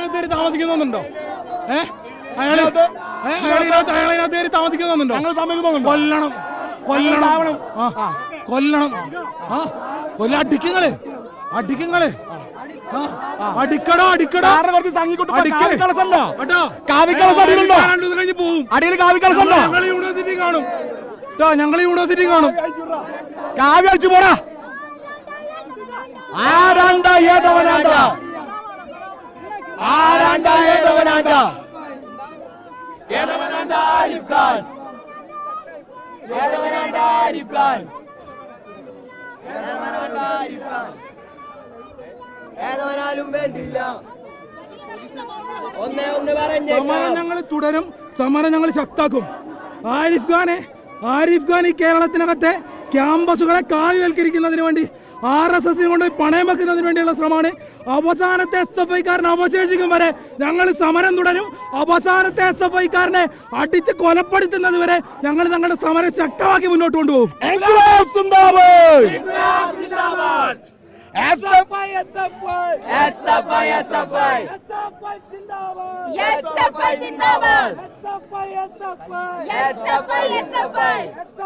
അയാളതിനകത്ത് താമസിക്കുന്നുണ്ടോ ഏ അയാൾ അയാളിനകത്ത് അയാളിനകത്ത് കയറി താമസിക്കുന്നുണ്ടോ ഞങ്ങൾ സമ്മതിക്കുന്നുണ്ടോ കൊല്ലണം കൊല്ലണം ആ കൊല്ലണം ആ കൊല്ല അടിക്കുങ്ങള് അടിക്കുങ്ങള് ആ, അടിക്കടോ അടിക്കടോ കാരണം കുറച്ച് സംഘിക്കൊണ്ട് അടിക്ക്. കാവിക്കളസല്ലോ കേട്ടോ കാവിക്കളസ് അടിയിലുണ്ടോ ഇത് കഴിഞ്ഞ് പോവും അടിയിൽ കാവിക്കളസല്ലോ ഞങ്ങൾ യൂണിവേഴ്സിറ്റി കാണും കേട്ടോ ഞങ്ങൾ യൂണിവേഴ്സിറ്റി കാണും കാവ്യ അടിച്ചു പോടാ ആരാണ്ട ഏതവനാണ്ട ആരാണ്ട ഏതവനാണ്ട ഏതവനാണ്ട ആരിഫ് ഖാൻ ഏതവനാണ്ട ആരിഫ് ഖാൻ ഏതവനാണ്ട ആരിഫ് ഖാൻ ഏതവനാലും വേണ്ടില്ല ഒന്നേ ഒന്ന് സമരം പറഞ്ഞേക്കാം ഞങ്ങൾ തുടരും സമരം ഞങ്ങൾ ശക്താക്കും ആരിഫ് ഖാനെ ആരിഫ് ഖാൻ ഈ കേരളത്തിനകത്തെ ക്യാമ്പസുകളെ കാവ്യവൽക്കരിക്കുന്നതിന് വേണ്ടി ആർ എസ് എസിനെ കൊണ്ട് പണയം വെക്കുന്നതിന് വേണ്ടിയുള്ള ശ്രമമാണ് അവസാനത്തെ എസ് എഫ് ഐക്കാരനെ അവശേഷിക്കും വരെ ഞങ്ങൾ സമരം തുടരും അവസാനത്തെ എസ് എഫ് ഐക്കാരനെ അടിച്ച് കൊലപ്പെടുത്തുന്നത് വരെ ഞങ്ങൾ ഞങ്ങളുടെ സമരം ശക്തമാക്കി മുന്നോട്ട് കൊണ്ടുപോകും ഇൻക്ലാബ് സിന്ദാബാദ് SFI जिंदाबाद SFI SFI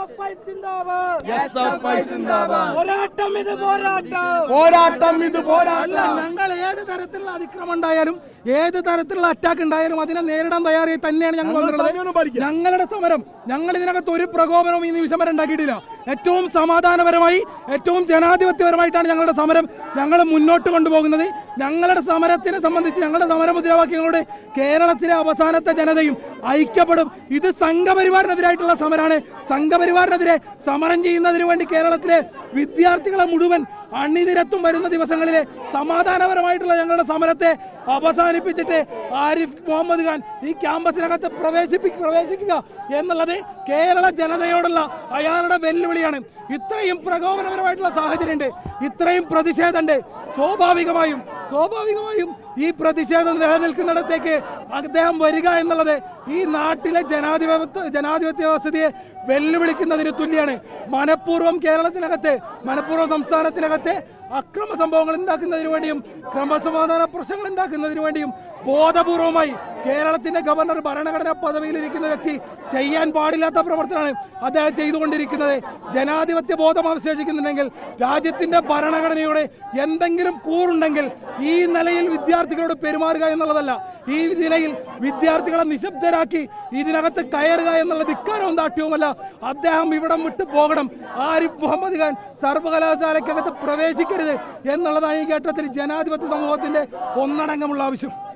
പോരാട്ടം ഇത് പോരാട്ടം പോരാട്ടം ഇത് അല്ല പോരാട്ടം ഞങ്ങൾ ഏത് തരത്തിലുള്ള അതിക്രമം ഉണ്ടായാലും ഏത് തരത്തിലുള്ള അറ്റാക്ക് ഉണ്ടായാലും അതിനെ നേരിടാൻ തയ്യാറായി തന്നെയാണ് ഞങ്ങൾ ഞങ്ങൾ വന്നിട്ടുള്ളത് സമരം ഭരിക്കാം. ഞങ്ങളുടെ സമരം ഞങ്ങൾ ഇതിനകത്ത് ഒരു പ്രകോപനവും ഈ നിമിഷം വരെ ഉണ്ടാക്കിയിട്ടില്ല ഏറ്റവും സമാധാനപരമായി ഏറ്റവും ജനാധിപത്യപരമായിട്ടാണ് ഞങ്ങളുടെ സമരം ഞങ്ങൾ മുന്നോട്ട് കൊണ്ടുപോകുന്നത് ഞങ്ങളുടെ സമരത്തിനെ സംബന്ധിച്ച് ഞങ്ങളുടെ സമര മുദ്രാവാക്യങ്ങളോട് കേരളത്തിലെ അവസാനത്തെ ജനതയും ഐക്യപ്പെടും ഇത് സംഘപരിവാറിനെതിരായിട്ടുള്ള സമരമാണ് സംഘപരിവാറിനെതിരെ സമരം ചെയ്യുന്നതിന് വേണ്ടി കേരളത്തിലെ വിദ്യാർത്ഥികളെ മുഴുവൻ അണിനിരത്തും വരുന്ന ദിവസങ്ങളിലെ സമാധാനപരമായിട്ടുള്ള ഞങ്ങളുടെ സമരത്തെ അവസാനിപ്പിച്ചിട്ട് ആരിഫ് മുഹമ്മദ് ഖാൻ ഈ ക്യാമ്പസിനകത്ത് പ്രവേശിപ്പി പ്രവേശിക്കുക എന്നുള്ളത് കേരള ജനതയോടുള്ള അയാളുടെ വെല്ലുവിളിയാണ് ഇത്രയും പ്രകോപനപരമായിട്ടുള്ള സാഹചര്യമുണ്ട് ഇത്രയും പ്രതിഷേധമുണ്ട് സ്വാഭാവികമായും സ്വാഭാവികമായും ഈ പ്രതിഷേധം നിലനിൽക്കുന്നിടത്തേക്ക് അദ്ദേഹം വരിക എന്നുള്ളത് ഈ നാട്ടിലെ ജനാധിപത്യ ജനാധിപത്യ വ്യവസ്ഥയെ വെല്ലുവിളിക്കുന്നതിന് തുല്യമാണ് മനഃപൂർവ്വം കേരളത്തിനകത്ത് മനഃപൂർവ്വം സംസ്ഥാനത്തിനകത്ത് അക്രമ സംഭവങ്ങൾ ഉണ്ടാക്കുന്നതിന് വേണ്ടിയും ക്രമസമാധാന പ്രശ്നങ്ങൾ ഉണ്ടാക്കുന്നതിന് വേണ്ടിയും ബോധപൂർവമായി കേരളത്തിന്റെ ഗവർണർ ഭരണഘടനാ പദവിയിലിരിക്കുന്ന വ്യക്തി ചെയ്യാൻ പാടില്ലാത്ത പ്രവർത്തനമാണ് അദ്ദേഹം ചെയ്തുകൊണ്ടിരിക്കുന്നത് ജനാധിപത്യ ബോധം അവശേഷിക്കുന്നുണ്ടെങ്കിൽ രാജ്യത്തിന്റെ ഭരണഘടനയോട് എന്തെങ്കിലും കൂറുണ്ടെങ്കിൽ ഈ നിലയിൽ വിദ്യാർത്ഥികളോട് പെരുമാറുക എന്നുള്ളതല്ല ഈ നിലയിൽ വിദ്യാർത്ഥികളെ നിശബ്ദരാക്കി ഇതിനകത്ത് കയറുക എന്നുള്ള ധിക്കാരവും ദാഠ്യവുമല്ല അദ്ദേഹം ഇവിടം വിട്ടു പോകണം ആരിഫ് മുഹമ്മദ് ഖാൻ സർവകലാശാലയ്ക്കകത്ത് പ്രവേശിക്കരുത് എന്നുള്ളതാണ് ഈ ഘട്ടത്തിൽ ജനാധിപത്യ സമൂഹത്തിന്റെ ഒന്നടങ്കമുള്ള ആവശ്യം